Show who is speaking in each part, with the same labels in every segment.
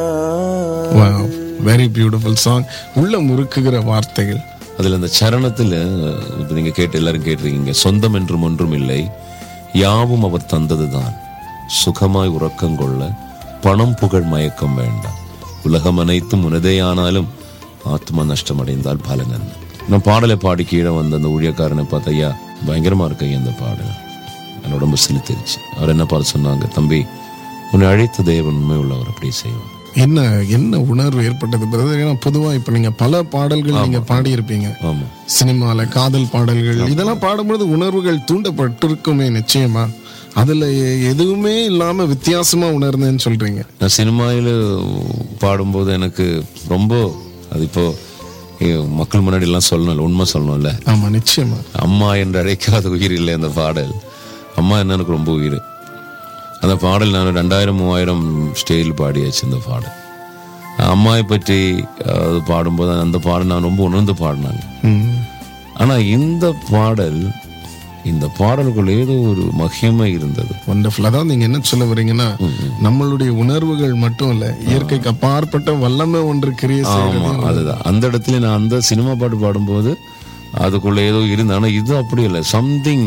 Speaker 1: Very beautiful song உள்ள முறுக்குகிற வார்த்தைகள்
Speaker 2: அதுல அந்த சரணத்துல இப்ப நீங்க கேட்டு எல்லாரும் கேட்டிருக்கீங்க சொந்தம் என்றும் ஒன்றும் இல்லை யாவும் அவர் தந்ததுதான் சுகமாய் உறக்கம் கொள்ள பணம் புகழ் மயக்கம் வேண்டாம் உலகம் அனைத்தும் உனதேயானாலும் ஆத்மா நஷ்டமடைந்தால் பலன் என்ன நான் பாடலை பாடி கீழே வந்த அந்த ஊழியக்காரனை பார்த்த ஐயா பயங்கரமா இருக்கு ஐயா இந்த பாடல் என் உடம்பு சிலித்திருச்சு அவர் என்ன பார்த்து சொன்னாங்க தம்பி உன்னை அழைத்த தேவன் உண்மை உள்ளவர் அப்படி செய்வார்
Speaker 1: என்ன என்ன உணர்வு ஏற்பட்டது பிரதர் ஏன்னா பொதுவா இப்ப நீங்க பல பாடல்கள் நீங்க பாடியிருப்பீங்க
Speaker 2: ஆமா
Speaker 1: சினிமால காதல் பாடல்கள் இதெல்லாம் பாடும்பொழுது உணர்வுகள் தூண்டப்பட்டிருக்குமே நிச்சயமா அதுல எ- எதுவுமே இல்லாம வித்தியாசமா உணர்ந்தேன்னு சொல்றீங்க
Speaker 2: நான் சினிமாவில் பாடும்போது எனக்கு ரொம்ப அது இப்போ eh, மக்கள் முன்னாடி எல்லாம் சொல்லணும்ல உண்மை சொல்லணும்ல
Speaker 1: ஆமா நிச்சயமா
Speaker 2: அம்மா என்று அழைக்காத உயிர் இல்லை அந்த பாடல் அம்மா என்ன எனக்கு ரொம்ப உயிர் அந்த பாடல் நான் ரெண்டாயிரம் மூவாயிரம் ஸ்டேஜில் பாடியாச்சு இந்த பாடல் அம்மாவை பற்றி அஹ், அது பாடும்போது அந்த பாடல் நான் ரொம்ப உணர்ந்து பாடினாங்க
Speaker 1: ம்.
Speaker 2: ஆனா இந்த பாடல் இந்த பாடலுக்குள்ள ஏதோ ஒரு மகிமை இருந்தது
Speaker 1: wonderful அதான் நீங்க என்ன சொல்ல வரீங்கன்னா நம்மளுடைய உணர்வுகள் மட்டும் இல்ல இயற்கைக்கு அப்பாற்பட்ட வல்லமை ஒன்று கிரியை
Speaker 2: ஆமா
Speaker 1: செய்யறது
Speaker 2: அதுதான் அந்த இடத்துல நான் அந்த சினிமா பாட்டு பாடும்போது அதுக்குள்ள ஏதோ இருந்து ஆனா இது அப்படி இல்லை சம்திங்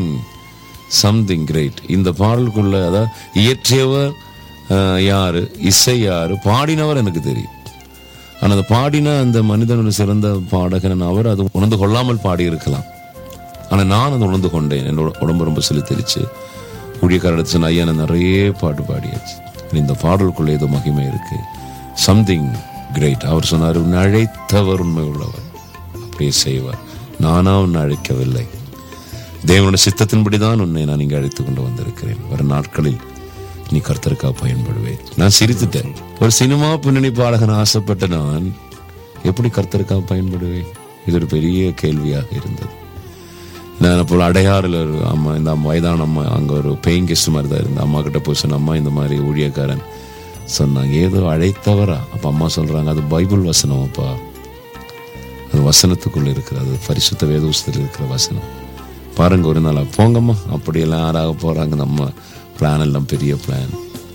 Speaker 2: சம்திங் கிரேட் இந்த பாடலுக்குள்ள அதாவது இயற்றியவர் அஹ், யாரு இசை யாரு பாடினவர் எனக்கு தெரியும் ஆனா அந்த பாடின அந்த மனிதன் ஒரு சிறந்த பாடகன் அவர் அது உணர்ந்து கொள்ளாமல் பாடி இருக்கலாம் ஆனா நான் அதை உணர்ந்து கொண்டேன் என்னோட உடம்பு ரொம்ப செலுத்திருச்சு ஊழியக்காரர் எடுத்து சொன்ன ஐயா நான் நிறைய பாட்டு பாடியாச்சு இந்த பாடலுக்குள்ள ஏதோ மகிமை இருக்கு சம்திங் கிரேட் அவர் சொன்னார் உன்னை அழைத்தவர் உண்மை உள்ளவர் அப்படியே செய்வார் நானா உன்னை அழைக்கவில்லை தேவனுடைய சித்தத்தின்படி தான் உன்னை நான் இங்கே அழைத்து கொண்டு வந்திருக்கிறேன் வரும் நாட்களில் நீ கர்த்தருக்கா பயன்படுவேன் நான் சிரித்துட்டேன் ஒரு சினிமா பின்னணி பாடகன் ஆசைப்பட்ட நான் எப்படி கர்த்தருக்கா பயன்படுவேன் இது ஒரு பெரிய கேள்வியாக இருந்தது நான் அப்போ அடையாறில் ஒரு அம்மா இந்த அம்மா வயதான அம்மா அங்கே ஒரு பெயிங் கெஸ்ட் மாதிரி தான் இருந்த அம்மா கிட்ட போய் சொன்ன அம்மா இந்த மாதிரி ஊழியக்காரன் சொன்னாங்க ஏதோ அழைத்தவரா அப்போ அம்மா சொல்றாங்க அது பைபிள் வசனம் அப்பா அது வசனத்துக்குள்ள இருக்கிறது அது பரிசுத்த வேதோசத்தில் இருக்கிற வசனம் பாருங்க ஒரு நாள் போங்கம்மா அப்படியெல்லாம் யாராக போறாங்க நம்ம பிளான் எல்லாம் பெரிய பிளான்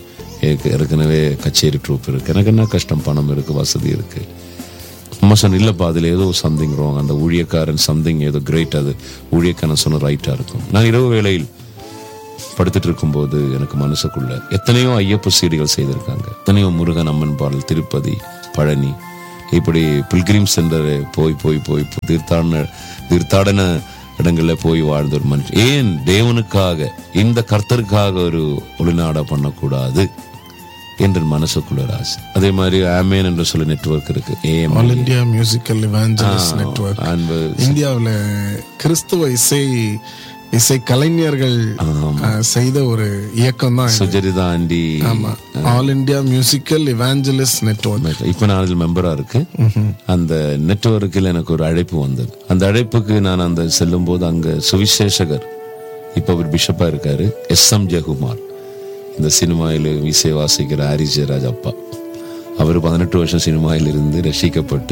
Speaker 2: ஏற்கனவே கச்சேரி ட்ரூப் இருக்கு எனக்கு என்ன கஷ்டம் பணம் இருக்கு வசதி இருக்கு அம்மா சொன்ன இல்லப்பா அதுல ஏதோ சம்திங் ராங் அந்த ஊழியக்காரன் சம்திங் ஏதோ கிரேட் அது ஊழியக்காரன் சொன்ன ரைட்டா இருக்கும் நான் இரவு வேளையில் படுத்துட்டு இருக்கும்போது எனக்கு மனசுக்குள்ள எத்தனையோ ஐயப்ப சீடிகள் செய்திருக்காங்க எத்தனையோ முருகன் அம்மன் பாடல் திருப்பதி பழனி இப்படி பில்கிரிம் சென்டர் போய் போய் போய் தீர்த்தாடன தீர்த்தாடன இடங்கள்ல போய் வாழ்ந்த ஒரு மனுஷன் ஏன் தேவனுக்காக இந்த கர்த்தருக்காக ஒரு ஒளிநாடா பண்ணக்கூடாது என்று மனசுக்குள்ள ஒரு ஆசை அதே மாதிரி ஆமேன் என்று சொல்லி நெட்வொர்க் இருக்கு AM
Speaker 1: all India musical evangelist network
Speaker 2: அன்பு
Speaker 1: இந்தியாவுல கிறிஸ்துவ இசை இசை கலைஞர்கள் அஹ், செய்த ஒரு இயக்கம் தான்
Speaker 2: சுஜரிதா ஆண்டி
Speaker 1: all India musical evangelist network
Speaker 2: இப்ப நான் அதில் மெம்பரா இருக்கு அந்த நெட்வொர்க்கில் எனக்கு ஒரு அழைப்பு வந்தது அந்த அழைப்புக்கு நான் அந்த செல்லும் போது அங்க சுவிசேஷகர் இப்ப அவர் பிஷப்பா இருக்காரு எஸ் எம் ஜெயக்குமார் இந்த சினிமாவில் இசை வாசிக்கிற ஹாரி ஜெயராஜ் அப்பா அவர் பதினெட்டு வருஷம் சினிமாவில் இருந்து ரசிக்கப்பட்டு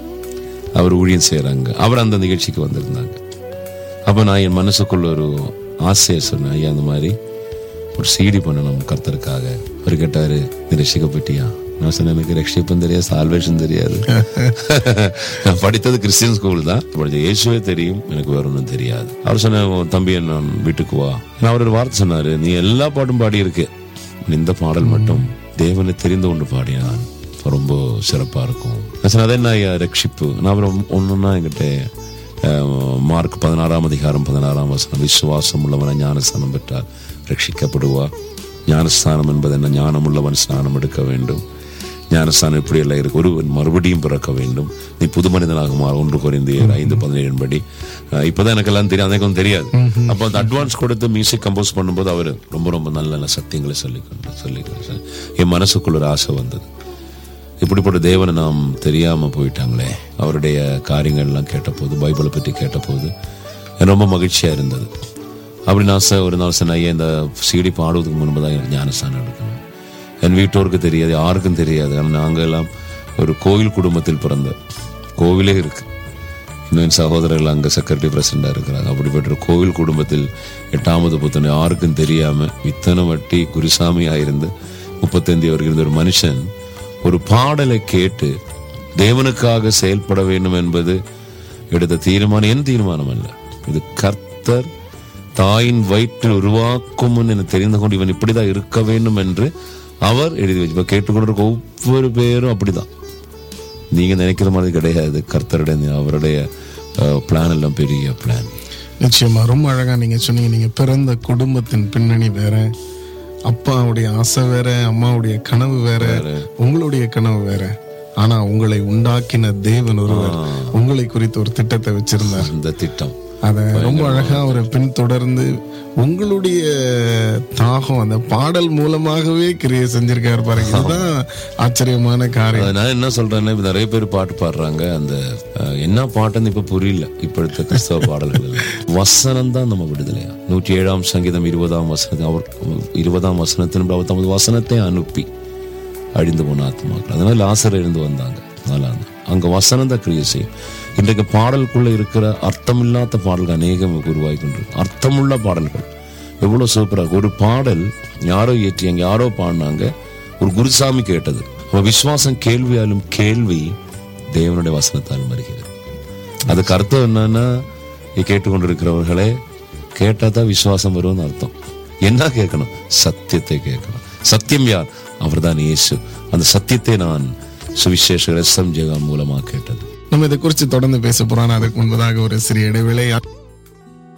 Speaker 2: அவர் ஊழியம் செய்றாங்க அவர் அந்த நிகழ்ச்சிக்கு வந்திருந்தாங்க அப்ப நான் என் மனசுக்குள்ள ஒரு ஆசையை சொன்னேன் ஐயா அந்த மாதிரி ஒரு சீடி பண்ணணும் கர்த்தருக்காக அவர் கேட்டாரு நீ ரசிக்கப்பட்டியா நான் சொன்னேன் எனக்கு ரட்சிப்பும் தெரியாது சால்வேஷன் தெரியாது நான் படித்தது கிறிஸ்டியன் ஸ்கூல் தான் படிச்ச இயேசுவே தெரியும் எனக்கு வேற ஒன்றும் தெரியாது அவர் சொன்ன "உன் தம்பி நான் வீட்டுக்கு வா நான் அவர் ஒரு வார்த்தை சொன்னாரு நீ எல்லா பாட்டும் பாடி இருக்கு இந்த பாடல் மட்டும் தேவனை தெரிந்து கொண்டு பாடினான் ரொம்ப சிறப்பா இருக்கும் நான் சொன்னேன் "அது என்ன ஐயா ரட்சிப்பு நான் அப்புறம் ஒன்றுன்னா என்கிட்ட அஹ், மார்க் பதினாறாம் அதிகாரம் பதினாறாம் வசனம் விசுவாசம் உள்ளவன் ஞானஸ்தானம் பெற்றால் ரட்சிக்கப்படுவா ஞானஸ்தானம் என்பது என்ன ஞானம் உள்ளவன் ஸ்நானம் எடுக்க வேண்டும் ஞானஸ்தானம் இப்படி எல்லாம் இருக்கு ஒருவன் மறுபடியும் பிறக்க வேண்டும் நீ புது மனிதனாக மாற ஒன்று குறைந்து ஐந்து பதினேழு படி அஹ், இப்பதான் எனக்கு எல்லாம் தெரியும் எனக்கும் தெரியாது அப்போ அந்த அட்வான்ஸ் கொடுத்து மியூசிக் கம்போஸ் பண்ணும்போது அவர் ரொம்ப ரொம்ப நல்ல நல்ல சத்தியங்களை சொல்லிக்கொண்டு சொல்லி என் மனசுக்குள்ள ஒரு ஆசை வந்தது இப்படிப்பட்ட தேவனை நாம் தெரியாம போயிட்டாங்களே அவருடைய காரியங்கள்லாம் கேட்டபோது பைபிளை பற்றி கேட்டபோது எனக்கு ரொம்ப மகிழ்ச்சியா இருந்தது அப்படி நான் ச- ஒரு நாள் சொன்னேன் ஐயா இந்த சீடி பாடுவதற்கு முன்பு தான் எனக்கு ஞானஸ்தானம் எடுக்கணும் என் வீட்டோருக்கு தெரியாது யாருக்கும் தெரியாது ஆனால் நாங்கள் எல்லாம் ஒரு கோவில் குடும்பத்தில் பிறந்த கோவிலே இருக்கு இன்னும் என் சகோதரர்கள் அங்கே செக்ரட்டரி பிரசிடண்டா இருக்கிறாங்க அப்படிப்பட்ட ஒரு கோவில் குடும்பத்தில் எட்டாமது புத்தனை யாருக்கும் தெரியாம இத்தனை வட்டி குருசாமியா இருந்து முப்பத்தஞ்சு வரைக்கும் இருந்த ஒரு மனுஷன் ஒரு பாடலை கேட்டு தேவனுக்காக செயல்பட வேண்டும் என்பது எடுத்த தீர்மானம் என் தீர்மானம் அல்ல இது கர்த்தர் தாயின் வயிற்றில் உருவாக்கும் முன் என தெரிந்து கொண்டு இவன் இப்படிதான் இருக்க வேண்டும் என்று அவர் எழுதி வச்சு இப்ப கேட்டுக்கொண்டிருக்க ஒவ்வொரு பேரும் அப்படிதான் நீங்க நினைக்கிற மாதிரி கிடையாது கர்த்தருடைய அவருடைய பிளான் எல்லாம் பெரிய பிளான்
Speaker 1: நிச்சயமா ரொம்ப அழகா நீங்க சொன்னீங்க நீங்க பிறந்த குடும்பத்தின் பின்னணி வேற அப்பாவுடைய ஆசை வேற அம்மாவுடைய கனவு வேற உங்களுடைய கனவு வேற ஆனா உங்களை உண்டாக்கின தேவன் ஒருவர் உங்களை குறித்து ஒரு திட்டத்தை வச்சிருந்தார்
Speaker 2: அந்த திட்டம்
Speaker 1: அத ரொம்ப அழகா அவர் பின்தொடர்ந்து உங்களுடைய தாகம் அந்த பாடல் மூலமாகவே கிரியை செஞ்சிருக்காரு பாருங்க இதுதான் ஆச்சரியமான காரியம்
Speaker 2: அது நான் என்ன சொல்றேன்னா இப்ப நிறைய பேர் பாட்டு பாடுறாங்க அந்த அஹ், என்ன பாட்டுன்னு இப்ப புரியல இப்ப எடுத்த கிறிஸ்தவ பாடல்கள் எல்லாம். வசனம் தான் நம்ம விடுதலையா நூற்றி ஏழாம் சங்கீதம் இருபதாம் வசனத்தை அவர் இருபதாம் வசனத்தின் அவர் தமது வசனத்தை அனுப்பி அழிந்து போன ஆத்மாக்கள் அதனால லாசர் எழுந்து வந்தாங்க நல்லா இருந்தா. அங்க வசனம் தான் கிரியை செய்யும் இன்றைக்கு பாடலுக்குள்ள இருக்கிற அர்த்தமில்லாத பாடல்கள் அநேகம் உருவாகி கொண்டிருக்கு அர்த்தமுள்ள பாடல்கள் எவ்வளவு சூப்பரா இருக்கு. ஒரு பாடல் யாரோ ஏற்றி அங்க யாரோ பாடினாங்க ஒரு குருசாமி கேட்டது அப்ப விசுவாசம் கேள்வியாலும் கேள்வி தேவனுடைய வசனத்தால் வருகிறது அதுக்கு அர்த்தம் என்னன்னா இ- கேட்டுக்கொண்டிருக்கிறவர்களே கேட்டா தான் விசுவாசம் வரும்னு அர்த்தம் என்ன கேட்கணும் சத்தியத்தை கேட்கணும் சத்தியம் யார் அவர்தான் இயேசு அந்த சத்தியத்தை நான் சுவிசேஷ எஸ் எம் ஜெகான் மூலமா கேட்டது
Speaker 1: நம்ம இதை குறித்து தொடர்ந்து பேச போறோம் ஆனா அதுக்கு முன்பதாக ஒரு சிறிய இடைவேளை